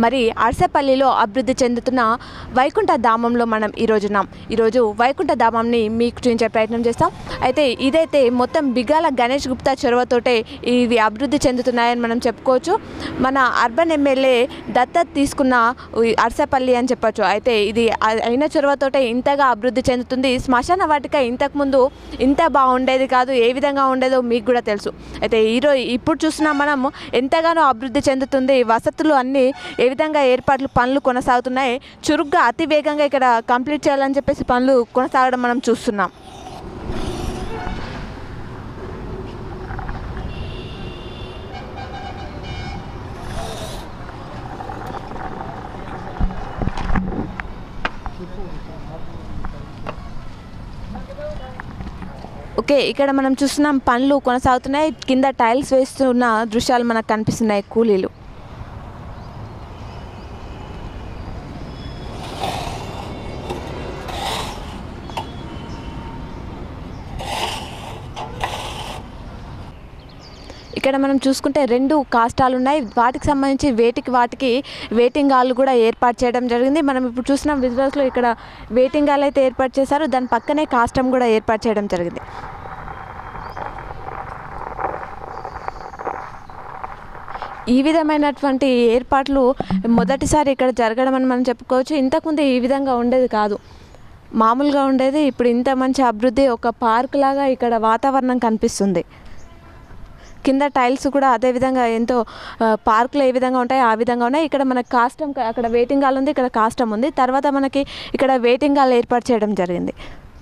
మరి అరసపల్లిలో అభివృద్ధి చెందుతున్న వైకుంఠ ధామంలో మనం ఈరోజున్నాం ఈరోజు వైకుంఠ ధామంని మీకు చూపించే ప్రయత్నం చేస్తాం అయితే ఇదైతే మొత్తం బిగాల గణేష్ గుప్తా చొరవతోటే ఇవి అభివృద్ధి చెందుతున్నాయని మనం చెప్పుకోవచ్చు మన అర్బన్ ఎమ్మెల్యే దత్తత తీసుకున్న ఈ అరసపల్లి అని చెప్పొచ్చు అయితే ఇది అ- అయిన చొరవతోటే ఇంతగా అభివృద్ధి చెందుతుంది శ్మశాన వాటిక ఇంతకుముందు ఇంత బాగుండేది కాదు ఏ విధంగా ఉండేదో మీకు కూడా తెలుసు అయితే ఈరోజు ఇప్పుడు చూస్తున్నాం మనం ఎంతగానో అభివృద్ధి చెందుతుంది వసతులు అన్నీ ఏ విధంగా ఏర్పాట్లు పనులు కొనసాగుతున్నాయి చురుగ్గా అతి వేగంగా ఇక్కడ కంప్లీట్ చేయాలని చెప్పేసి పనులు కొనసాగడం మనం చూస్తున్నాం ఓకే ఇక్కడ మనం చూస్తున్నాం పనులు కొనసాగుతున్నాయి కింద టైల్స్ వేస్తున్న దృశ్యాలు మనకు కనిపిస్తున్నాయి కూలీలు ఇక్కడ మనం చూసుకుంటే రెండు కాష్టాలు ఉన్నాయి వాటికి సంబంధించి వేటికి వాటికి వెయిటింగ్ హాల్ కూడా ఏర్పాటు చేయడం జరిగింది మనం ఇప్పుడు చూసిన విజువల్స్లో ఇక్కడ వెయిటింగ్ హాల్ అయితే ఏర్పాటు చేశారు దాని పక్కనే కాస్టమ్ కూడా ఏర్పాటు చేయడం జరిగింది ఈ విధమైనటువంటి ఏర్పాట్లు మొదటిసారి ఇక్కడ జరగడం అని మనం చెప్పుకోవచ్చు ఇంతకుముందు ఈ విధంగా ఉండేది కాదు మామూలుగా ఉండేది ఇప్పుడు ఇంత మంచి అభివృద్ధి ఒక పార్క్ లాగా ఇక్కడ వాతావరణం కనిపిస్తుంది కింద టైల్స్ కూడా అదే విధంగా ఎంతో ఆ, పార్కులో ఏ విధంగా ఉంటాయో ఆ విధంగా ఉన్నాయి ఇక్కడ మనకి కాస్టమ్ అక్కడ వెయిటింగ్ హాల్ ఉంది ఇక్కడ కాస్టమ్ ఉంది తర్వాత మనకి ఇక్కడ వెయిటింగ్ హాల్ ఏర్పాటు చేయడం జరిగింది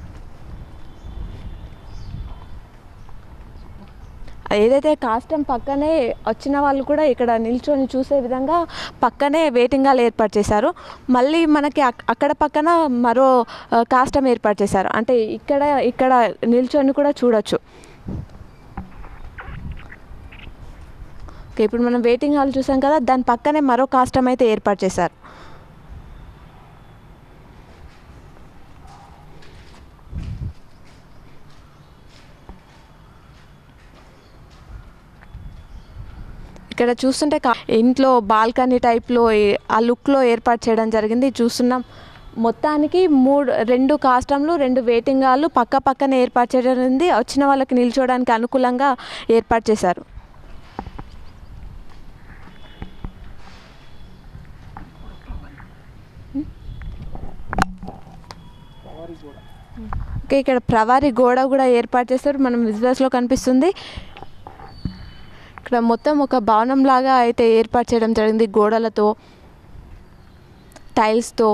ఏదైతే కాస్టమ్ పక్కనే వచ్చిన వాళ్ళు కూడా ఇక్కడ నిల్చొని చూసే విధంగా పక్కనే వెయిటింగ్ హాల్ ఏర్పాటు చేశారు మళ్ళీ మనకి అక్- అక్కడ పక్కన మరో ఆ, కాస్టమ్ ఏర్పాటు చేశారు అంటే ఇక్కడ ఇక్కడ నిల్చొని కూడా చూడొచ్చు ఓకే ఇప్పుడు మనం వెయిటింగ్ హాల్ చూసాం కదా దాని పక్కనే మరో కాస్టమ్ అయితే ఏర్పాటు చేశారు ఇక్కడ చూస్తుంటే కా- ఇంట్లో బాల్కనీ టైప్లో ఏ- ఆ లుక్లో ఏర్పాటు చేయడం జరిగింది చూస్తున్నాం మొత్తానికి మూడు రెండు కాస్టంలు రెండు వెయిటింగ్ హాళ్ళు పక్క పక్కనే ఏర్పాటు చేయడం జరిగింది వచ్చిన వాళ్ళకి నిల్చోవడానికి అనుకూలంగా ఏర్పాటు చేశారు ఓకే ఇక్కడ ప్రవారి గోడ కూడా ఏర్పాటు చేస్తారు మనం విజువల్స్లో కనిపిస్తుంది ఇక్కడ మొత్తం ఒక భవనం లాగా అయితే ఏర్పాటు చేయడం జరిగింది గోడలతో టైల్స్తో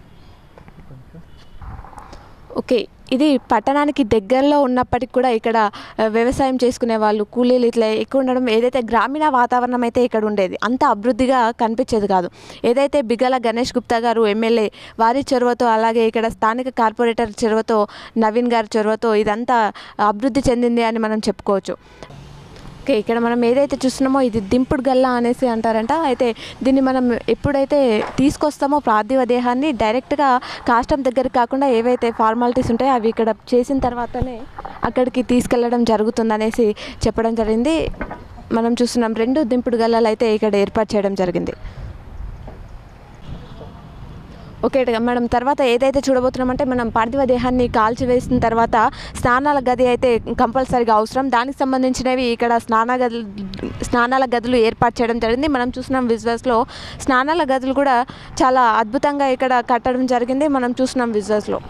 ఓకే ఇది పట్టణానికి దగ్గరలో ఉన్నప్పటికీ కూడా ఇక్కడ ఆ, వ్యవసాయం చేసుకునే వాళ్ళు కూలీలు ఇట్లా ఎక్కువ ఉండడం ఏదైతే గ్రామీణ వాతావరణం అయితే ఇక్కడ ఉండేది అంత అభివృద్ధిగా కనిపించేది కాదు ఏదైతే బిగల గణేష్ గుప్తా గారు ఎమ్మెల్యే వారి చొరవతో అలాగే ఇక్కడ స్థానిక కార్పొరేటర్ చొరవతో నవీన్ గారి చొరవతో ఇదంతా అభివృద్ధి చెందింది అని మనం చెప్పుకోవచ్చు ఓకే ఇక్కడ మనం ఏదైతే చూస్తున్నామో ఇది దింపుడు గల్లా అనేసి అంటారంట అయితే దీన్ని మనం ఎప్పుడైతే తీసుకొస్తామో పార్థివ దేహాన్ని డైరెక్ట్గా కాస్టమ్ దగ్గరికి కాకుండా ఏవైతే ఫార్మాలిటీస్ ఉంటాయో అవి ఇక్కడ చేసిన తర్వాతనే అక్కడికి తీసుకెళ్ళడం జరుగుతుంది అనేసి చెప్పడం జరిగింది మనం చూస్తున్నాం రెండు దింపుడు గల్లాలు అయితే ఇక్కడ ఏర్పాటు చేయడం జరిగింది ఓకే ఇక మనం తర్వాత ఏదైతే చూడబోతున్నామంటే మనం పార్థివ దేహాన్ని కాల్చివేసిన తర్వాత స్నానాల గది అయితే కంపల్సరీగా అవసరం దానికి సంబంధించినవి ఇక్కడ స్నాన గదులు స్నానాల గదులు ఏర్పాటు చేయడం జరిగింది మనం చూస్తున్నాం విజువల్స్లో స్నానాల గదులు కూడా చాలా అద్భుతంగా ఇక్కడ కట్టడం జరిగింది మనం చూస్తున్నాం విజువల్స్లో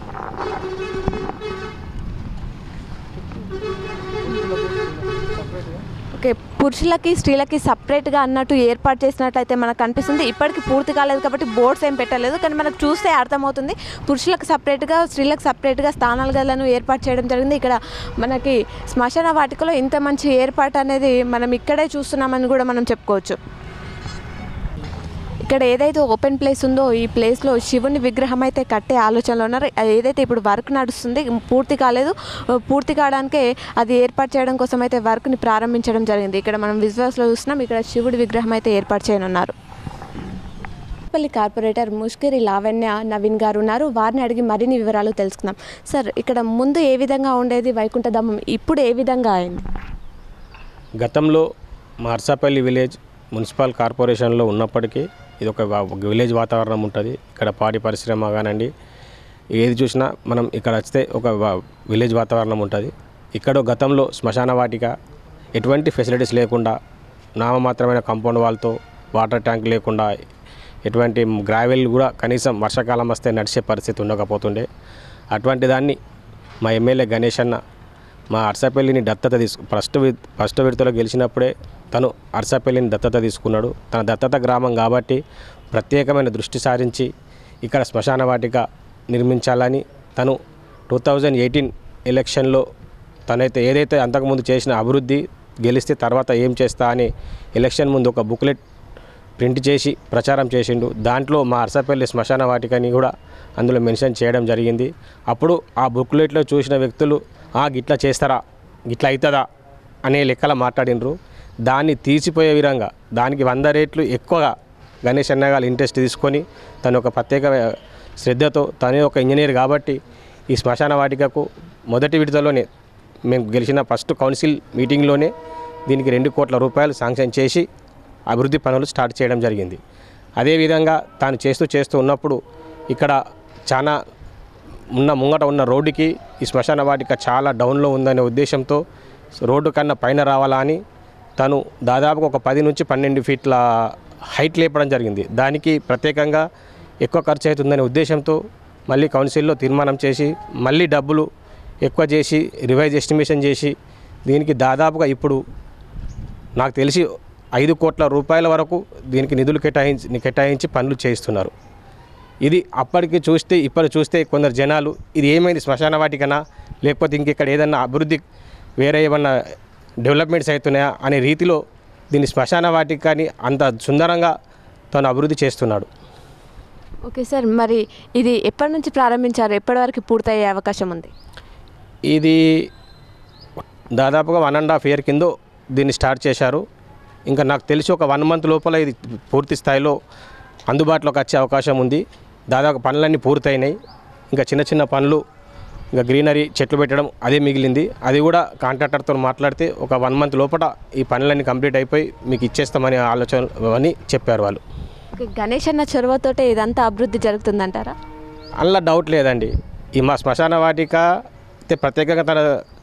ఓకే పురుషులకి స్త్రీలకి సపరేట్గా అన్నట్టు ఏర్పాటు చేసినట్లయితే మనకు కనిపిస్తుంది ఇప్పటికి పూర్తి కాలేదు కాబట్టి బోర్డ్స్ ఏం పెట్టలేదు కానీ మనకు చూస్తే అర్థమవుతుంది పురుషులకు సపరేట్గా స్త్రీలకు సపరేట్గా స్థానాల గదులను ఏర్పాటు చేయడం జరిగింది ఇక్కడ మనకి శ్మశాన వాటికలో ఇంత మంచి ఏర్పాటు అనేది మనం ఇక్కడే చూస్తున్నామని కూడా మనం చెప్పుకోవచ్చు ఇక్కడ ఏదైతే ఓపెన్ ప్లేస్ ఉందో ఈ ప్లేస్లో శివుని విగ్రహం అయితే కట్టే ఆలోచనలో ఉన్నారు అది ఏదైతే ఇప్పుడు వర్క్ నడుస్తుంది పూర్తి కాలేదు పూర్తి కావడానికే అది ఏర్పాటు చేయడం కోసం అయితే వర్క్ని ప్రారంభించడం జరిగింది ఇక్కడ మనం విజువల్స్లో చూస్తున్నాం ఇక్కడ శివుడి విగ్రహం అయితే ఏర్పాటు చేయనున్నారు పల్లి కార్పొరేటర్ ముష్కిరి లావణ్య నవీన్ గారు ఉన్నారు వారిని అడిగి మరిన్ని వివరాలు తెలుసుకుందాం సార్ ఇక్కడ ముందు ఏ విధంగా ఉండేది వైకుంఠధామం ఇప్పుడు ఏ విధంగా అయింది గతంలో మార్సాపల్లి విలేజ్ మున్సిపల్ కార్పొరేషన్లో ఉన్నప్పటికీ ఇది ఒక వా- ఒక విలేజ్ వాతావరణం ఉంటుంది ఇక్కడ పాడి పరిశ్రమ కానండి ఏది చూసినా మనం ఇక్కడ వస్తే ఒక వా- విలేజ్ వాతావరణం ఉంటుంది ఇక్కడ గతంలో శ్మశాన వాటిక ఎటువంటి ఫెసిలిటీస్ లేకుండా నామమాత్రమైన కాంపౌండ్ వాళ్ళతో వాటర్ ట్యాంక్ లేకుండా ఎటువంటి గ్రావెల్ కూడా కనీసం వర్షాకాలం వస్తే నడిచే పరిస్థితి ఉండకపోతుండే అటువంటి దాన్ని మా ఎమ్మెల్యే గణేష్ అన్న మా అర్సపల్లిని దత్తత తీసుకు ఫస్ట్ వి ఫస్ట్ విడతలో గెలిచినప్పుడే తను అర్సపల్లిని దత్తత తీసుకున్నాడు తన దత్తత గ్రామం కాబట్టి ప్రత్యేకమైన దృష్టి సారించి ఇక్కడ శ్మశాన వాటిక నిర్మించాలని తను టూ థౌజండ్ ఎయిటీన్ ఎలక్షన్లో తనైతే ఏదైతే అంతకుముందు చేసిన అభివృద్ధి గెలిస్తే తర్వాత ఏం చేస్తా అని ఎలక్షన్ ముందు ఒక బుక్లెట్ ప్రింట్ చేసి ప్రచారం చేసిండు దాంట్లో మా అరసపల్లి శ్మశాన వాటికని కూడా అందులో మెన్షన్ చేయడం జరిగింది అప్పుడు ఆ బుక్లెట్లో చూసిన వ్యక్తులు ఆ గిట్లా చేస్తారా గిట్లా అవుతుందా అనే లెక్కల మాట్లాడినరు దాన్ని తీసిపోయే విధంగా దానికి వంద రేట్లు ఎక్కువగా గణేష్ అన్న గారు ఇంట్రెస్ట్ తీసుకొని తను ఒక ప్రత్యేక శ్రద్ధతో తనే ఒక ఇంజనీర్ కాబట్టి ఈ శ్మశాన వాటికకు మొదటి విడతలోనే మేము గెలిచిన ఫస్ట్ కౌన్సిల్ మీటింగ్లోనే దీనికి రెండు కోట్ల రూపాయలు శాంక్షన్ చేసి అభివృద్ధి పనులు స్టార్ట్ చేయడం జరిగింది అదేవిధంగా తాను చేస్తూ చేస్తూ ఉన్నప్పుడు ఇక్కడ చాలా ఉన్న ముంగట ఉన్న రోడ్డుకి ఈ శ్మశాన వాటిక చాలా డౌన్లో ఉందనే ఉద్దేశంతో రోడ్డు కన్నా పైన రావాలా అని తను దాదాపుగా ఒక పది నుంచి పన్నెండు ఫీట్ల హైట్ లేపడం జరిగింది దానికి ప్రత్యేకంగా ఎక్కువ ఖర్చు అవుతుందనే ఉద్దేశంతో మళ్ళీ కౌన్సిల్లో తీర్మానం చేసి మళ్ళీ డబ్బులు ఎక్కువ చేసి రివైజ్ ఎస్టిమేషన్ చేసి దీనికి దాదాపుగా ఇప్పుడు నాకు తెలిసి ఐదు కోట్ల రూపాయల వరకు దీనికి నిధులు కేటాయించి కేటాయించి పనులు చేయిస్తున్నారు ఇది అప్పటికి చూస్తే ఇప్పటి చూస్తే కొందరు జనాలు ఇది ఏమైంది శ్మశాన వాటికనా లేకపోతే ఇంకెక్కడ ఏదన్నా అభివృద్ధి వేరే ఏమన్నా డెవలప్మెంట్స్ అవుతున్నాయా అనే రీతిలో దీన్ని శ్మశాన వాటికని అంత సుందరంగా తను అభివృద్ధి చేస్తున్నాడు ఓకే సార్ మరి ఇది ఎప్పటి నుంచి ప్రారంభించారు ఎప్పటి వరకు పూర్తయ్యే అవకాశం ఉంది ఇది దాదాపుగా వన్ అండ్ హాఫ్ ఇయర్ కింద దీన్ని స్టార్ట్ చేశారు ఇంకా నాకు తెలిసి ఒక వన్ మంత్ లోపల ఇది పూర్తి స్థాయిలో అందుబాటులోకి వచ్చే అవకాశం ఉంది దాదాపు పనులన్నీ పూర్తయినాయి ఇంకా చిన్న చిన్న పనులు ఇంకా గ్రీనరీ చెట్లు పెట్టడం అదే మిగిలింది అది కూడా కాంట్రాక్టర్తో మాట్లాడితే ఒక వన్ మంత్ లోపల ఈ పనులన్నీ కంప్లీట్ అయిపోయి మీకు ఇచ్చేస్తామని ఆలోచన అని చెప్పారు వాళ్ళు ఓకే గణేష్ అన్న చొరవతోటే ఇదంతా అభివృద్ధి జరుగుతుందంటారా అందులో డౌట్ లేదండి ఈ మా శ్మశాన వాటిక అయితే ప్రత్యేకంగా తన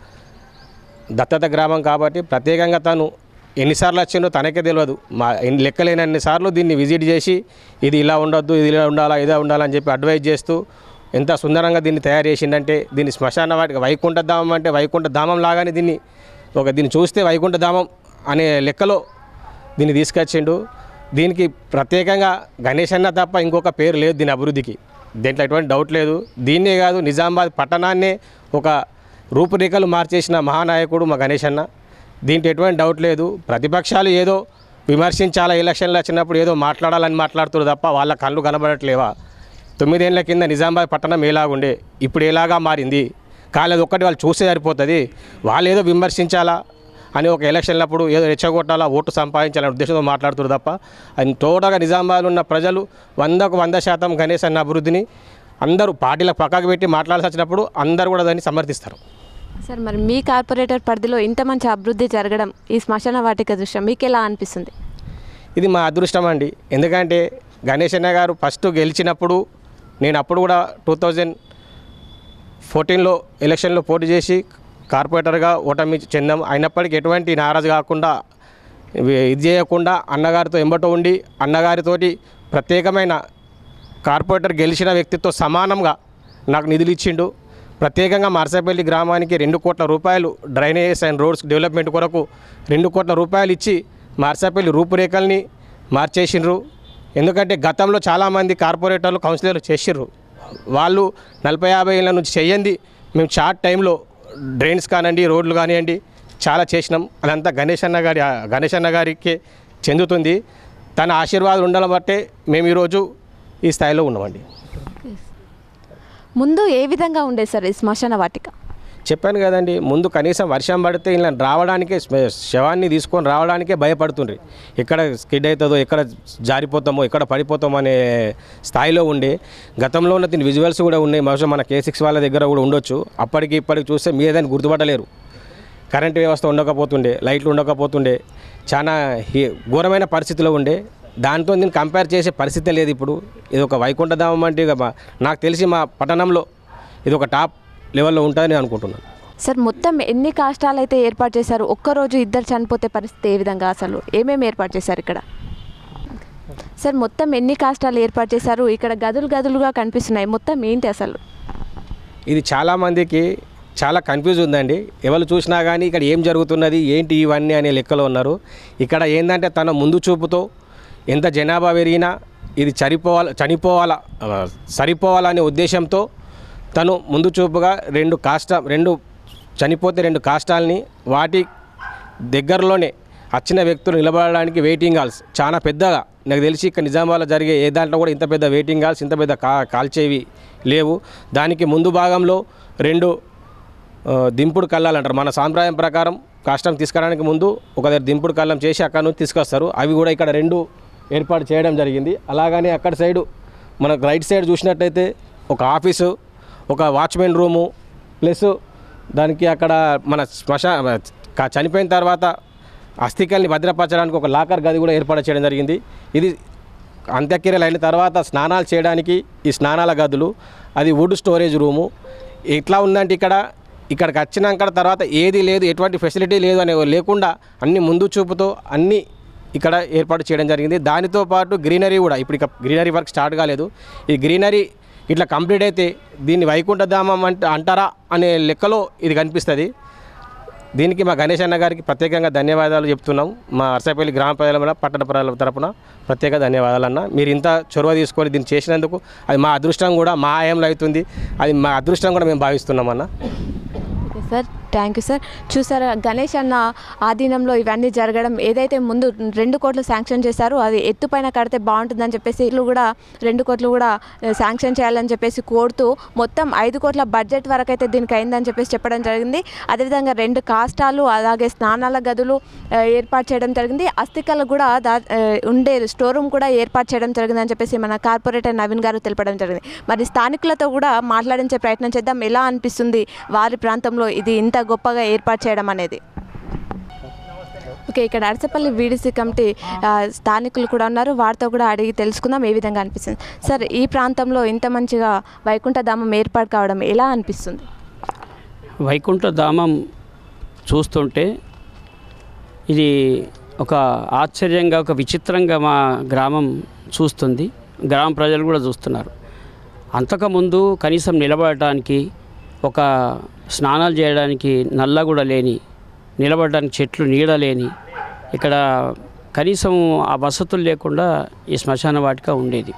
దత్తత గ్రామం కాబట్టి ప్రత్యేకంగా తను ఎన్నిసార్లు వచ్చిందో తనకే తెలియదు మా ఎన్ని లెక్కలేనన్ని సార్లు దీన్ని విజిట్ చేసి ఇది ఇలా ఉండొద్దు ఇది ఇలా ఉండాలా ఇదే ఉండాలని చెప్పి అడ్వైజ్ చేస్తూ ఎంత సుందరంగా దీన్ని తయారు చేసిందంటే దీన్ని శ్మశాన వాటిక వైకుంఠ ధామం అంటే వైకుంఠ ధామం లాగానే దీన్ని ఒక దీన్ని చూస్తే వైకుంఠ ధామం అనే లెక్కలో దీన్ని తీసుకొచ్చిండు దీనికి ప్రత్యేకంగా గణేష్ అన్న తప్ప ఇంకొక పేరు లేదు దీని అభివృద్ధికి దీంట్లో ఎటువంటి డౌట్ లేదు దీన్నే కాదు నిజామాబాద్ పట్టణాన్నే ఒక రూపురేఖలు మార్చేసిన మహానాయకుడు మా గణేష్ అన్న దీంట్లో ఎటువంటి డౌట్ లేదు ప్రతిపక్షాలు ఏదో విమర్శించాలా ఎలక్షన్లు వచ్చినప్పుడు ఏదో మాట్లాడాలని మాట్లాడుతున్నారు తప్ప వాళ్ళ కళ్ళు కనబడట్లేవా తొమ్మిదేళ్ల కింద నిజామాబాద్ పట్టణం ఎలాగుండే ఇప్పుడు ఎలాగా మారింది కాలేదు ఒక్కటి వాళ్ళు చూస్తే సరిపోతుంది వాళ్ళు ఏదో విమర్శించాలా అని ఒక ఎలక్షన్లప్పుడు ఏదో రెచ్చగొట్టాలా ఓటు సంపాదించాలనే ఉద్దేశంతో మాట్లాడుతున్నారు తప్ప అది టోటల్గా నిజామాబాద్లో ఉన్న ప్రజలు వందకు వంద శాతం గణేష్ అన్న అభివృద్ధిని అందరూ పార్టీల పక్కకు పెట్టి మాట్లాడాల్సి వచ్చినప్పుడు అందరూ కూడా దాన్ని సమర్థిస్తారు సార్ మరి మీ కార్పొరేటర్ పరిధిలో ఇంత మంచి అభివృద్ధి జరగడం ఈ శ్మశాన వాటిక దృశ్యం మీకు ఎలా అనిపిస్తుంది ఇది మా అదృష్టం అండి ఎందుకంటే గణేష్ అన్న గారు ఫస్ట్ గెలిచినప్పుడు నేను అప్పుడు కూడా టూ థౌజండ్ ఫోర్టీన్లో ఎలక్షన్లో పోటీ చేసి కార్పొరేటర్గా ఓటమి చెందాం అయినప్పటికీ ఎటువంటి నారాజు కాకుండా ఇవి- ఇది చేయకుండా అన్నగారితో ఎంబట ఉండి అన్నగారితోటి ప్రత్యేకమైన కార్పొరేటర్ గెలిచిన వ్యక్తితో సమానంగా నాకు నిధులు ఇచ్చిండు ప్రత్యేకంగా మార్సపల్లి గ్రామానికి రెండు కోట్ల రూపాయలు డ్రైనేజెస్ అండ్ రోడ్స్ డెవలప్మెంట్ కొరకు రెండు కోట్ల రూపాయలు ఇచ్చి మార్సపల్లి రూపురేఖల్ని మార్చేసిండ్రు ఎందుకంటే గతంలో చాలామంది కార్పొరేటర్లు కౌన్సిలర్లు చేసిర్రు వాళ్ళు నలభై యాభై ఏళ్ళ నుంచి చెయ్యండి మేము షార్ట్ టైంలో డ్రైన్స్ కానివ్వండి రోడ్లు కానివ్వండి చాలా చేసినాం అదంతా గణేష్ అన్న గారి గణేష్ అన్న గారికి చెందుతుంది తన ఆశీర్వాదాలు ఉండడం బట్టే మేము ఈరోజు ఈ స్థాయిలో ఉన్నామండి ముందు ఏ విధంగా ఉండేది సార్ ఈ శ్మశాన వాటిక చెప్పాను కదండి ముందు కనీసం వర్షం పడితే ఇలా రావడానికే స్మ- శవాన్ని తీసుకొని రావడానికే భయపడుతుండ్రి ఎక్కడ స్కిడ్ అవుతుందో ఎక్కడ జారిపోతామో ఎక్కడ పడిపోతామో అనే స్థాయిలో ఉండే గతంలో ఉన్న దీని విజువల్స్ కూడా ఉన్నాయి బహుశా మన కే సిక్స్ వాళ్ళ దగ్గర కూడా ఉండొచ్చు అప్పటికి ఇప్పటికి చూస్తే మీ దాన్ని గుర్తుపట్టలేరు కరెంట్ వ్యవస్థ ఉండకపోతుండే లైట్లు ఉండకపోతుండే చాలా హీ- ఘోరమైన పరిస్థితిలో ఉండే దాంతో నేను కంపేర్ చేసే పరిస్థితి లేదు ఇప్పుడు ఇది ఒక వైకుంఠధామం అంటే ఇక మా- నాకు తెలిసి మా పట్టణంలో ఇది ఒక టాప్ లెవెల్లో ఉంటుందని నేను అనుకుంటున్నాను సార్ మొత్తం ఎన్ని కాష్టాలు అయితే ఏర్పాటు చేశారు ఒక్కరోజు ఇద్దరు చనిపోతే పరిస్థితి ఏ విధంగా అసలు ఏమేమి ఏర్పాటు చేశారు ఇక్కడ సార్ మొత్తం ఎన్ని కాష్టాలు ఏర్పాటు చేశారు ఇక్కడ గదులు గదులుగా కనిపిస్తున్నాయి మొత్తం ఏంటి అసలు ఇది చాలామందికి చాలా కన్ఫ్యూజ్ ఉందండి ఎవరు చూసినా కానీ ఇక్కడ ఏం జరుగుతున్నది ఏంటి ఇవన్నీ అనే లెక్కలో ఉన్నారు ఇక్కడ ఏంటంటే తన ముందు చూపుతో ఎంత జనాభా పెరిగినా ఇది చనిపోవాల చనిపోవాలా ఆ, సరిపోవాలనే ఉద్దేశంతో తను ముందు చూపుగా రెండు కాష్ట రెండు చనిపోతే రెండు కాష్టాలని వాటి దగ్గరలోనే వచ్చిన వ్యక్తులు నిలబడడానికి వెయిటింగ్ హాల్స్ చాలా పెద్దగా నాకు తెలిసి ఇక్కడ నిజామాబాద్లో జరిగే ఏ దాంట్లో కూడా ఇంత పెద్ద వెయిటింగ్ హాల్స్ ఇంత పెద్ద కా కాల్చేవి లేవు దానికి ముందు భాగంలో రెండు ఆ, దింపుడు కళ్ళాలు అంటారు మన సాంప్రదాయం ప్రకారం కాష్టం తీసుకురావడానికి ముందు ఒక దగ్గర దింపుడు కళ్ళం చేసి అక్కడ నుంచి తీసుకొస్తారు అవి కూడా ఇక్కడ రెండు ఏర్పాటు చేయడం జరిగింది అలాగనే అక్కడ సైడు మనకు రైట్ సైడ్ చూసినట్టయితే ఒక ఆఫీసు ఒక వాచ్మెన్ రూము ప్లస్ దానికి అక్కడ మన శ్మశా క- చనిపోయిన తర్వాత అస్థికల్ని భద్రపరచడానికి ఒక లాకర్ గది కూడా ఏర్పాటు చేయడం జరిగింది ఇది అంత్యక్రియలు అయిన తర్వాత స్నానాలు చేయడానికి ఈ స్నానాల గదులు అది వుడ్ స్టోరేజ్ రూము ఎట్లా ఉందంటే ఇక్కడ ఇక్కడికి వచ్చినాక తర్వాత ఏది లేదు ఎటువంటి ఫెసిలిటీ లేదు అనే లేకుండా అన్ని ముందు చూపుతో అన్ని ఇక్కడ ఏర్పాటు చేయడం జరిగింది దానితో పాటు గ్రీనరీ కూడా ఇప్పుడు ఇక గ్రీనరీ వర్క్ స్టార్ట్ కాలేదు ఈ గ్రీనరీ ఇట్లా కంప్లీట్ అయితే దీన్ని వైకుంఠధామం అంట అంటారా అనే లెక్కలో ఇది కనిపిస్తుంది దీనికి మా గణేష్ అన్న గారికి ప్రత్యేకంగా ధన్యవాదాలు చెప్తున్నాం మా అరసపల్లి గ్రామ ప్రజల పట్టణ ప్రజల తరపున ప్రత్యేక ధన్యవాదాలు అన్న మీరు ఇంత చొరవ తీసుకొని దీన్ని చేసినందుకు అది మా అదృష్టం కూడా మా ఆయంలో అవుతుంది అది మా అదృష్టం కూడా మేము భావిస్తున్నాం అన్న okay sir thank you sir చూసారా గణేష్ అన్న ఆధీనంలో ఇవన్నీ జరగడం ఏదైతే ముందు రెండు కోట్లు శాంక్షన్ చేశారో అది ఎత్తుపైన కడితే బాగుంటుందని చెప్పేసి ఇల్లు కూడా రెండు కోట్లు కూడా ఆ, శాంక్షన్ చేయాలని చెప్పేసి కోరుతూ మొత్తం ఐదు కోట్ల బడ్జెట్ వరకు అయితే దీనికి అయిందని చెప్పేసి చెప్పడం జరిగింది అదేవిధంగా రెండు కాష్టాలు అలాగే స్నానాల గదులు ఆ, ఏర్పాటు చేయడం జరిగింది అస్థికలు కూడా దా ఆ, ఉండే స్టోర్ రూమ్ కూడా ఏర్పాటు చేయడం జరిగిందని చెప్పేసి మన కార్పొరేటర్ నవీన్ గారు తెలపడం జరిగింది మరి స్థానికులతో కూడా మాట్లాడించే ప్రయత్నం చేద్దాం ఎలా అనిపిస్తుంది వారి ప్రాంతంలో ఇది ఇంత గొప్పగా ఏర్పాటు చేయడం అనేది ఓకే ఇక్కడ అరసపల్లి వీడిసి కమిటీ ఆ, స్థానికులు కూడా ఉన్నారు వారితో కూడా అడిగి తెలుసుకుందాం ఏ విధంగా అనిపిస్తుంది సార్ ఈ ప్రాంతంలో ఇంత మంచిగా వైకుంఠధామం ఏర్పాటు కావడం ఎలా అనిపిస్తుంది వైకుంఠ ధామం చూస్తుంటే ఇది ఒక ఆశ్చర్యంగా ఒక విచిత్రంగా మా గ్రామం చూస్తుంది గ్రామ ప్రజలు కూడా చూస్తున్నారు అంతకుముందు కనీసం నిలబడటానికి ఒక స్నానాలు చేయడానికి నల్ల కూడా లేని నిలబడడానికి చెట్లు నీడ లేని ఇక్కడ కనీసం ఆ వసతులు లేకుండా ఈ శ్మశాన వాటిక ఉండేది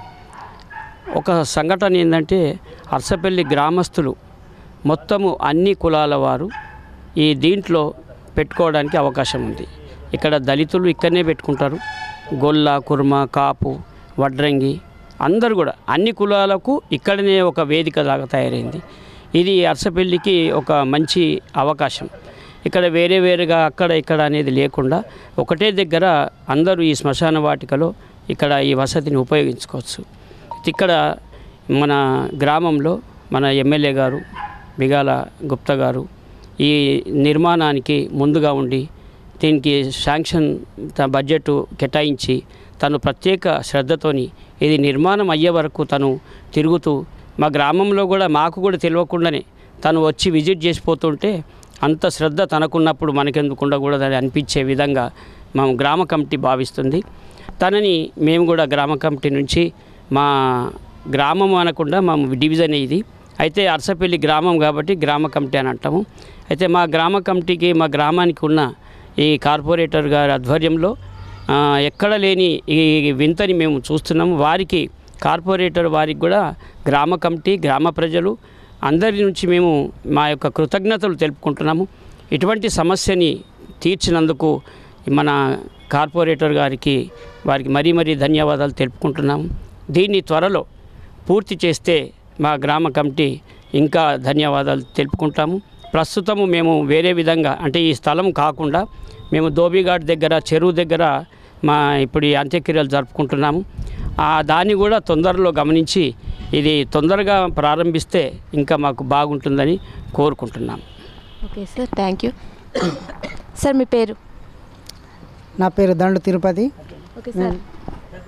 ఒక సంఘటన ఏంటంటే అర్సపల్లి గ్రామస్తులు మొత్తము అన్ని కులాల వారు ఈ దీంట్లో పెట్టుకోవడానికి అవకాశం ఉంది ఇక్కడ దళితులు ఇక్కడనే పెట్టుకుంటారు గొల్ల కుర్మ కాపు వడ్రంగి అందరు కూడా అన్ని కులాలకు ఇక్కడనే ఒక వేదిక లాగా తయారైంది ఇది అర్సపల్లికి ఒక మంచి అవకాశం ఇక్కడ వేరే వేరేగా అక్కడ ఇక్కడ అనేది లేకుండా ఒకటే దగ్గర అందరూ ఈ శ్మశాన వాటికలో ఇక్కడ ఈ వసతిని ఉపయోగించుకోవచ్చు ఇక్కడ మన గ్రామంలో మన ఎమ్మెల్యే గారు బిగాల గుప్తా గారు ఈ నిర్మాణానికి ముందుగా ఉండి దీనికి శాంక్షన్ త- బడ్జెట్ కేటాయించి తను ప్రత్యేక శ్రద్ధతోని ఇది నిర్మాణం అయ్యే వరకు తను తిరుగుతూ మా గ్రామంలో కూడా మాకు కూడా తెలియకుండానే తను వచ్చి విజిట్ చేసిపోతుంటే అంత శ్రద్ధ తనకున్నప్పుడు మనకెందుకు ఉండకూడదని అనిపించే విధంగా మా గ్రామ కమిటీ భావిస్తుంది తనని మేము కూడా గ్రామ కమిటీ నుంచి మా గ్రామం అనకుండా మా డివిజన్ ఇది అయితే అరసపల్లి గ్రామం కాబట్టి గ్రామ కమిటీ అని అంటాము అయితే మా గ్రామ కమిటీకి మా గ్రామానికి ఉన్న ఈ కార్పొరేటర్ గారి ఆధ్వర్యంలో ఆ, ఎక్కడ లేని ఈ వింతని మేము చూస్తున్నాము వారికి కార్పొరేటర్ వారికి కూడా గ్రామ కమిటీ గ్రామ ప్రజలు అందరి నుంచి మేము మా యొక్క కృతజ్ఞతలు తెలుపుకుంటున్నాము ఇటువంటి సమస్యని తీర్చినందుకు మన కార్పొరేటర్ గారికి వారికి మరీ మరీ ధన్యవాదాలు తెలుపుకుంటున్నాము దీన్ని త్వరలో పూర్తి చేస్తే మా గ్రామ కమిటీ ఇంకా ధన్యవాదాలు తెలుపుకుంటాము ప్రస్తుతము మేము వేరే విధంగా అంటే ఈ స్థలం కాకుండా మేము దోబిఘాట్ దగ్గర చెరువు దగ్గర మా ఇప్పుడు ఈ అంత్యక్రియలు జరుపుకుంటున్నాము ఆ దాన్ని కూడా తొందరలో గమనించి ఇది తొందరగా ప్రారంభిస్తే ఇంకా మాకు బాగుంటుందని కోరుకుంటున్నాము okay sir thank you sir మీ పేరు నా పేరు దండు తిరుపతి ఓకే సార్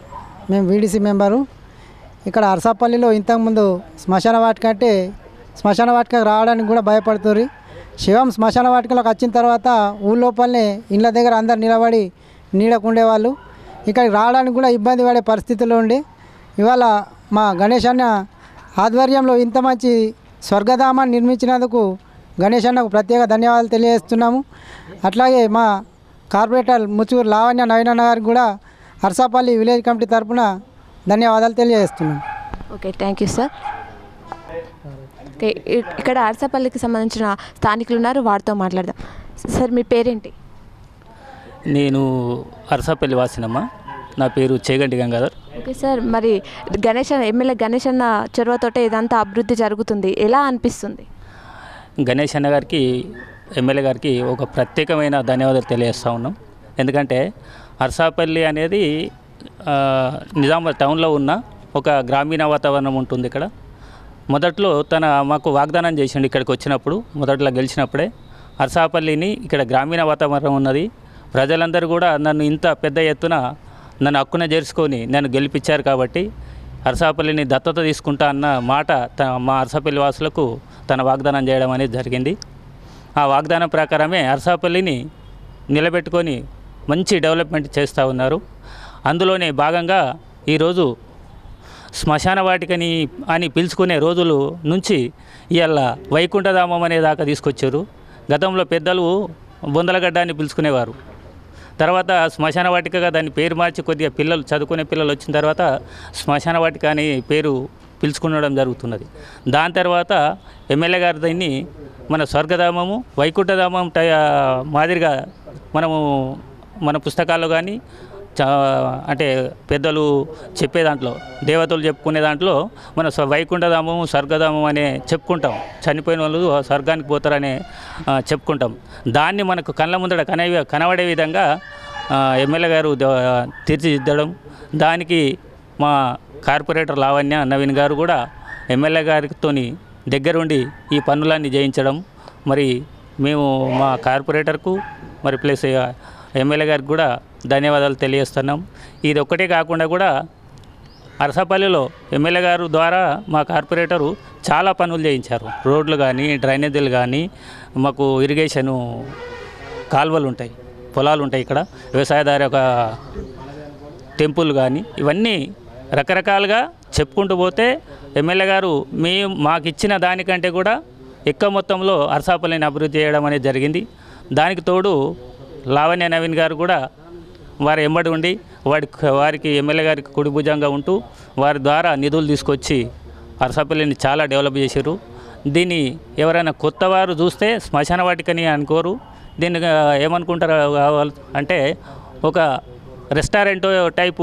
మేము వీడీసీ మెంబరు ఇక్కడ అరసాపల్లిలో ఇంతకుముందు శ్మశాన వాటిక అంటే శ్మశాన వాటికకు రావడానికి కూడా భయపడుతుంది శివం శ్మశాన వాటికలోకి వచ్చిన తర్వాత ఊళ్ళోపలనే ఇండ్ల దగ్గర అందరు నిలబడి నీడకుండేవాళ్ళు ఇక్కడికి రావడానికి కూడా ఇబ్బంది పడే పరిస్థితుల్లో ఉండి ఇవాళ మా గణేష్ అన్న ఆధ్వర్యంలో ఇంత మంచి స్వర్గధామాన్ని నిర్మించినందుకు గణేష్ అన్నకు ప్రత్యేక ధన్యవాదాలు తెలియజేస్తున్నాము అట్లాగే మా కార్పొరేటర్ ముచ్చూరు లావణ్య నవీనన్న గారికి కూడా అర్సాపల్లి విలేజ్ కమిటీ తరపున ధన్యవాదాలు తెలియజేస్తున్నాం okay thank you sir okay ఇ- ఇక్కడ అరసపల్లికి సంబంధించిన స్థానికులు ఉన్నారు వారితో మాట్లాడదాం సార్ మీ పేరేంటి నేను అరసాపల్లి వాసినమ్మ నా పేరు చేగంటి గంగాధర్ ఓకే సార్ మరి గణేష్ అన్న- ఎమ్మెల్యే గణేష్ అన్న చొరవతోటే ఇదంతా అభివృద్ధి జరుగుతుంది ఎలా అనిపిస్తుంది గణేష్ అన్న గారికి ఎమ్మెల్యే గారికి ఒక ప్రత్యేకమైన ధన్యవాదాలు తెలియజేస్తూ ఉన్నాం ఎందుకంటే అరసాపల్లి అనేది ఆ, నిజామాబాద్ టౌన్లో ఉన్న ఒక గ్రామీణ వాతావరణం ఉంటుంది ఇక్కడ మొదట్లో తన మాకు వాగ్దానం చేసిండు ఇక్కడికి వచ్చినప్పుడు మొదట్లో గెలిచినప్పుడే అరసాపల్లిని ఇక్కడ గ్రామీణ వాతావరణం ఉన్నది ప్రజలందరూ కూడా నన్ను ఇంత పెద్ద ఎత్తున నన్ను హక్కున చేర్చుకొని నన్ను గెలిపించారు కాబట్టి అరసాపల్లిని దత్తత తీసుకుంటా అన్న మాట త మా అరసాపల్లి వాసులకు తన వాగ్దానం చేయడం అనేది జరిగింది ఆ వాగ్దానం ప్రకారమే అరసాపల్లిని నిలబెట్టుకొని మంచి డెవలప్మెంట్ చేస్తూ ఉన్నారు అందులోనే భాగంగా ఈరోజు శ్మశాన వాటికని అని పిలుచుకునే రోజులు నుంచి ఇవాళ వైకుంఠధామం అనే దాకా తీసుకొచ్చారు గతంలో పెద్దలు బొందలగడ్డ అని పిలుచుకునేవారు తర్వాత శ్మశాన వాటికగా దాని పేరు మార్చి కొద్దిగా పిల్లలు చదువుకునే పిల్లలు వచ్చిన తర్వాత శ్మశాన వాటిక అని పేరు పిలుచుకునడం జరుగుతున్నది దాని తర్వాత ఎమ్మెల్యే గారు దీన్ని మన స్వర్గధామము వైకుంఠధామం టై మాదిరిగా మనము మన పుస్తకాల్లో కానీ చా అంటే పెద్దలు చెప్పే దాంట్లో దేవతలు చెప్పుకునే దాంట్లో మన స్వ- వైకుంఠధామము స్వర్గధామం అనే చెప్పుకుంటాం చనిపోయిన వాళ్ళు స్వర్గానికి పోతారనే ఆ, చెప్పుకుంటాం దాన్ని మనకు కళ్ళ ముందర కన కనబడే విధంగా ఆ, ఎమ్మెల్యే గారు ద- తీర్చిదిద్దడం దానికి మా కార్పొరేటర్ లావణ్య నవీన్ గారు కూడా ఎమ్మెల్యే గారితోని దగ్గరుండి ఈ పనులన్నీ చేయించడం మరి మేము మా కార్పొరేటర్కు మరి ప్లస్ ఎమ్మెల్యే గారికి కూడా ధన్యవాదాలు తెలియజేస్తున్నాం ఇది ఒక్కటే కాకుండా కూడా అరసపల్లిలో ఎమ్మెల్యే గారు ద్వారా మా కార్పొరేటరు చాలా పనులు చేయించారు రోడ్లు కానీ డ్రైనేజీలు కానీ మాకు ఇరిగేషను కాలువలు ఉంటాయి పొలాలు ఉంటాయి ఇక్కడ వ్యవసాయదారి ఒక టెంపుల్ కానీ ఇవన్నీ రకరకాలుగా చెప్పుకుంటూ పోతే ఎమ్మెల్యే గారు మేము మాకు ఇచ్చిన దానికంటే కూడా ఎక్కువ మొత్తంలో అరసాపల్లిని అభివృద్ధి చేయడం అనేది జరిగింది దానికి తోడు లావణ్య నవీన్ గారు కూడా వారి ఎంబడి ఉండి వాడి వారికి ఎమ్మెల్యే గారికి కుడి భుజంగా ఉంటూ వారి ద్వారా నిధులు తీసుకొచ్చి అరసాపల్లిని చాలా డెవలప్ చేశారు దీన్ని ఎవరైనా కొత్త వారు చూస్తే శ్మశాన వాటికని అనుకోరు దీన్ని ఆ, ఏమనుకుంటారు కావాలి అంటే ఒక రెస్టారెంట్ టైపు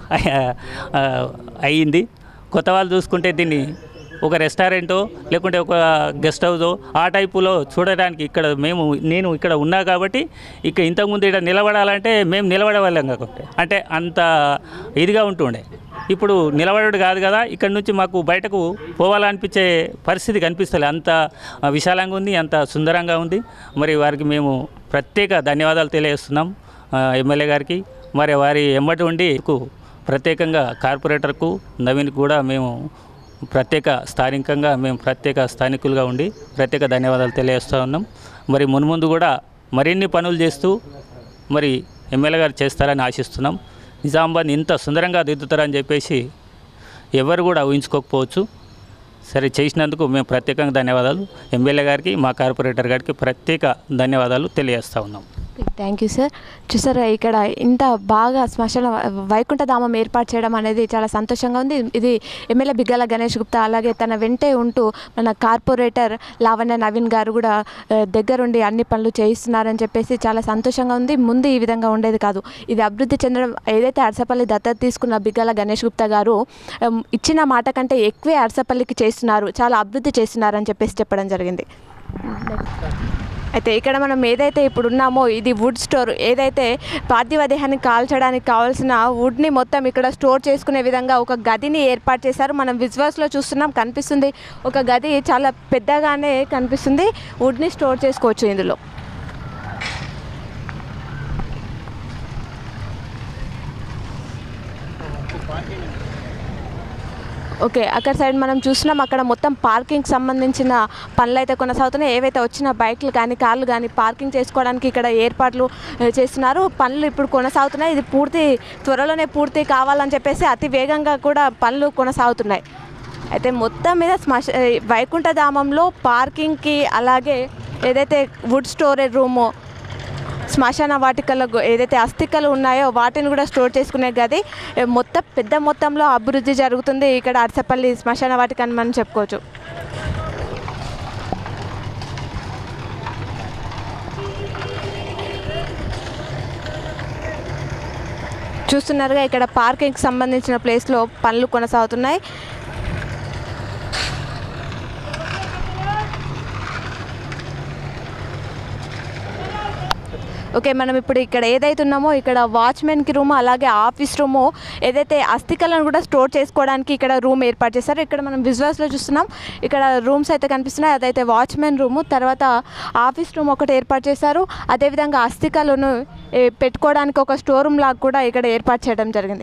ఆ, అయ్యింది కొత్త వాళ్ళు చూసుకుంటే దీన్ని ఒక రెస్టారెంటో లేకుంటే ఒక గెస్ట్ హౌసో ఆ టైపులో చూడడానికి ఇక్కడ మేము నేను ఇక్కడ ఉన్నా కాబట్టి ఇక ఇంతకుముందు ఇక్కడ నిలబడాలంటే మేము నిలబడేవాళ్ళం కాకుంటే అంటే అంత ఇదిగా ఉంటుండే ఇప్పుడు నిలబడడు కాదు కదా ఇక్కడ నుంచి మాకు బయటకు పోవాలనిపించే పరిస్థితి కనిపిస్తలే అంత విశాలంగా ఉంది అంత సుందరంగా ఉంది మరి వారికి మేము ప్రత్యేక ధన్యవాదాలు తెలియజేస్తున్నాం ఆ, ఎమ్మెల్యే గారికి మరి వారి ఎమ్మటి ఉండి కు ప్రత్యేకంగా కార్పొరేటర్కు నవీన్ కూడా మేము ప్రత్యేక స్థానికంగా మేము ప్రత్యేక స్థానికులుగా ఉండి ప్రత్యేక ధన్యవాదాలు తెలియజేస్తూ ఉన్నాం మరి మున్ముందు కూడా మరిన్ని పనులు చేస్తూ మరి ఎమ్మెల్యే గారు చేస్తారని ఆశిస్తున్నాం నిజామాబాద్ని ఇంత సుందరంగా దిద్దుతారని చెప్పేసి ఎవరు కూడా ఊహించుకోకపోవచ్చు సరే చేసినందుకు మేము ప్రత్యేకంగా ధన్యవాదాలు ఎమ్మెల్యే గారికి మా కార్పొరేటర్ గారికి ప్రత్యేక ధన్యవాదాలు తెలియజేస్తూ ఉన్నాం థ్యాంక్ యూ సార్ చూసారా ఇక్కడ ఇంత బాగా శ్మశాన వైకుంఠధామం ఏర్పాటు చేయడం అనేది చాలా సంతోషంగా ఉంది ఇది ఎమ్మెల్యే బిగ్గల గణేష్ గుప్తా అలాగే తన వెంటే ఉంటూ మన కార్పొరేటర్ లావణ్య నవీన్ గారు కూడా ఆ, దగ్గరుండి అన్ని పనులు చేయిస్తున్నారని చెప్పేసి చాలా సంతోషంగా ఉంది ముందు ఈ విధంగా ఉండేది కాదు ఇది అభివృద్ధి చెందడం ఏదైతే అరసపల్లి దత్తత తీసుకున్న బిగ్గల గణేష్ గుప్తా గారు ఉమ్, ఇచ్చిన మాట కంటే ఎక్కువే అరసపల్లికి చేస్తున్నారు చాలా అభివృద్ధి చేస్తున్నారని చెప్పేసి చెప్పడం జరిగింది అయితే ఇక్కడ మనం ఏదైతే ఇప్పుడు ఉన్నామో ఇది వుడ్ స్టోర్ ఏదైతే పార్థివ దేహాన్ని కాల్చడానికి కావాల్సిన వుడ్ని మొత్తం ఇక్కడ స్టోర్ చేసుకునే విధంగా ఒక గదిని ఏర్పాటు చేశారు మనం విజువల్స్లో చూస్తున్నాం కనిపిస్తుంది ఒక గది చాలా పెద్దగానే కనిపిస్తుంది వుడ్ని స్టోర్ చేసుకోవచ్చు ఇందులో ఓకే అక్కడ సైడ్ మనం చూసినాం అక్కడ మొత్తం పార్కింగ్ సంబంధించిన పనులు అయితే కొనసాగుతున్నాయి ఏవైతే వచ్చిన బైక్లు కానీ కార్లు కానీ పార్కింగ్ చేసుకోవడానికి ఇక్కడ ఏర్పాట్లు ఆ, చేస్తున్నారు పనులు ఇప్పుడు కొనసాగుతున్నాయి ఇది పూర్తి త్వరలోనే పూర్తి కావాలని చెప్పేసి అతి వేగంగా కూడా పనులు కొనసాగుతున్నాయి అయితే మొత్తం మీద శ్మశ ఆ, వైకుంఠధామంలో పార్కింగ్కి అలాగే ఏదైతే వుడ్ స్టోరేజ్ రూము శ్మశాన వాటికలకు ఏదైతే అస్థికలు ఉన్నాయో వాటిని కూడా స్టోర్ చేసుకునే గది ఏ, మొత్తం పెద్ద మొత్తంలో అభివృద్ధి జరుగుతుంది ఇక్కడ అరసపల్లి శ్మశాన వాటిక అని మనం చెప్పుకోవచ్చు చూస్తున్నారుగా ఇక్కడ పార్కింగ్కి సంబంధించిన ప్లేస్లో పనులు కొనసాగుతున్నాయి ఓకే మనం ఇప్పుడు ఇక్కడ ఏదైతే ఉన్నామో ఇక్కడ వాచ్మెన్కి రూమ్ అలాగే ఆఫీస్ రూము ఏదైతే అస్థికలను కూడా స్టోర్ చేసుకోవడానికి ఇక్కడ రూమ్ ఏర్పాటు చేశారు ఇక్కడ మనం విజువల్స్లో చూస్తున్నాం ఇక్కడ రూమ్స్ అయితే కనిపిస్తున్నాయి అదైతే వాచ్మెన్ రూము తర్వాత ఆఫీస్ రూమ్ ఒకటి ఏర్పాటు చేశారు అదేవిధంగా అస్థికలను ఏ, పెట్టుకోవడానికి ఒక స్టోర్ రూమ్ లాగా కూడా ఇక్కడ ఏర్పాటు చేయడం జరిగింది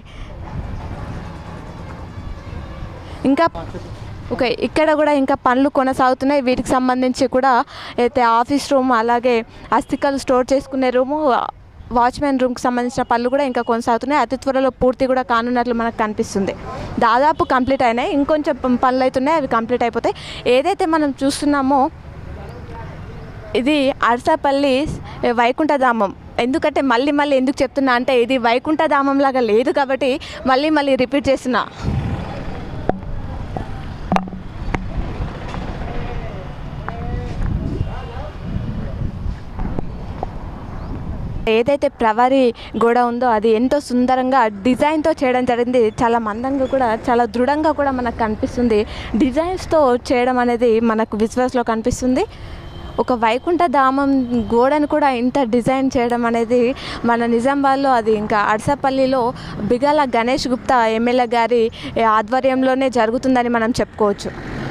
ఇంకా ఓకే ఇక్కడ కూడా ఇంకా పనులు కొనసాగుతున్నాయి వీటికి సంబంధించి కూడా అయితే ఆఫీస్ రూమ్ అలాగే అస్థికలు స్టోర్ చేసుకునే రూము వాచ్మెన్ రూమ్కి సంబంధించిన పనులు కూడా ఇంకా కొనసాగుతున్నాయి అతి త్వరలో పూర్తి కూడా కానున్నట్లు మనకు కనిపిస్తుంది దాదాపు కంప్లీట్ అయినాయి ఇంకొంచెం ప- పనులు అవుతున్నాయి అవి కంప్లీట్ అయిపోతాయి ఏదైతే మనం చూస్తున్నామో ఇది అరసపల్లి వైకుంఠధామం ఎందుకంటే మళ్ళీ మళ్ళీ ఎందుకు చెప్తున్నా అంటే ఇది వైకుంఠధామం లాగా లేదు కాబట్టి మళ్ళీ మళ్ళీ రిపీట్ చేస్తున్నా ఏదైతే ప్రవారి గోడ ఉందో అది ఎంతో సుందరంగా డిజైన్తో చేయడం జరిగింది చాలా మందంగా కూడా చాలా దృఢంగా కూడా మనకు కనిపిస్తుంది డిజైన్స్తో చేయడం అనేది మనకు విశ్వాస్లో కనిపిస్తుంది ఒక వైకుంఠ ధామం గోడను కూడా ఇంత డిజైన్ చేయడం అనేది మన నిజామాబాద్లో అది ఇంకా అడసపల్లిలో బిగాల గణేష్ గుప్తా ఎమ్మెల్యే గారి ఆధ్వర్యంలోనే జరుగుతుందని మనం చెప్పుకోవచ్చు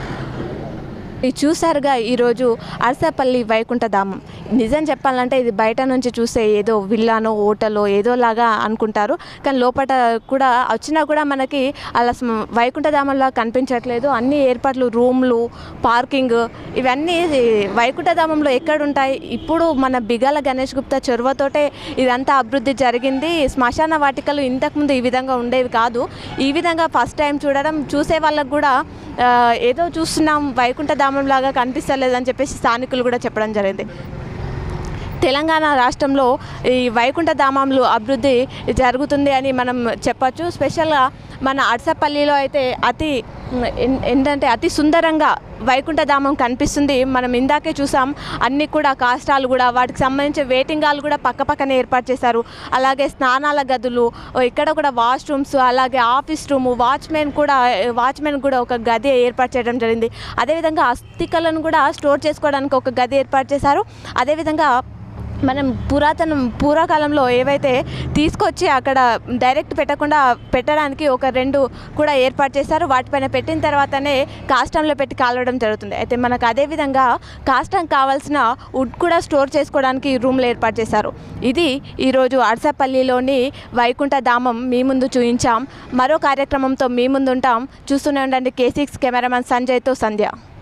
ఇది చూసారుగా ఈరోజు అరసపల్లి వైకుంఠధామం నిజం చెప్పాలంటే ఇది బయట నుంచి చూస్తే ఏదో విల్లానో హోటలో ఏదో లాగా అనుకుంటారు కానీ లోపల కూడా వచ్చినా కూడా మనకి అలా స్మ- వైకుంఠధామంలా కనిపించట్లేదు అన్ని ఏర్పాట్లు రూమ్లు పార్కింగ్ ఇవన్నీ వైకుంఠధామంలో ఎక్కడుంటాయి ఇప్పుడు మన బిగాల గణేష్ గుప్తా చొరవతోటే ఇదంతా అభివృద్ధి జరిగింది శ్మశాన వాటికలు ఇంతకుముందు ఈ విధంగా ఉండేవి కాదు ఈ విధంగా ఫస్ట్ టైం చూడడం చూసే వాళ్ళకు కూడా ఆ, ఏదో చూస్తున్నాం వైకుంఠధామం లాగా కనిపిస్తలేదని చెప్పేసి స్థానికులు కూడా చెప్పడం జరిగింది తెలంగాణ రాష్ట్రంలో ఈ వైకుంఠ ధామంలో అభివృద్ధి జరుగుతుంది అని మనం చెప్పచ్చు స్పెషల్గా మన అడసపల్లిలో అయితే అతి ఎన్- ఏంటంటే అతి సుందరంగా వైకుంఠ ధామం కనిపిస్తుంది మనం ఇందాకే చూసాం అన్ని కూడా కాష్టాలు కూడా వాటికి సంబంధించిన వెయిటింగ్ హాల్ కూడా పక్క పక్కనే ఏర్పాటు చేశారు అలాగే స్నానాల గదులు ఇక్కడ కూడా వాష్రూమ్స్ అలాగే ఆఫీస్ రూము వాచ్మెన్ కూడా వాచ్మెన్ కూడా ఒక గది ఏర్పాటు చేయడం జరిగింది అదేవిధంగా అస్థికలను కూడా స్టోర్ చేసుకోవడానికి ఒక గది ఏర్పాటు చేశారు అదేవిధంగా మనం పురాతనం పూర్వకాలంలో ఏవైతే తీసుకొచ్చి అక్కడ డైరెక్ట్ పెట్టకుండా పెట్టడానికి ఒక రెండు కూడా ఏర్పాటు చేశారు వాటిపైన పెట్టిన తర్వాతనే కాస్టంలో పెట్టి కాలవడం జరుగుతుంది అయితే మనకు అదేవిధంగా కాస్టం కావాల్సిన వుడ్ కూడా స్టోర్ చేసుకోవడానికి రూమ్లు ఏర్పాటు చేశారు ఇది ఈరోజు అరసపల్లిలోని వైకుంఠ ధామం మీ ముందు చూపించాం మరో కార్యక్రమంతో మీ ముందు ఉంటాం చూస్తూనే ఉండండి కే సిక్స్ కెమెరామెన్ సంజయ్తో సంధ్య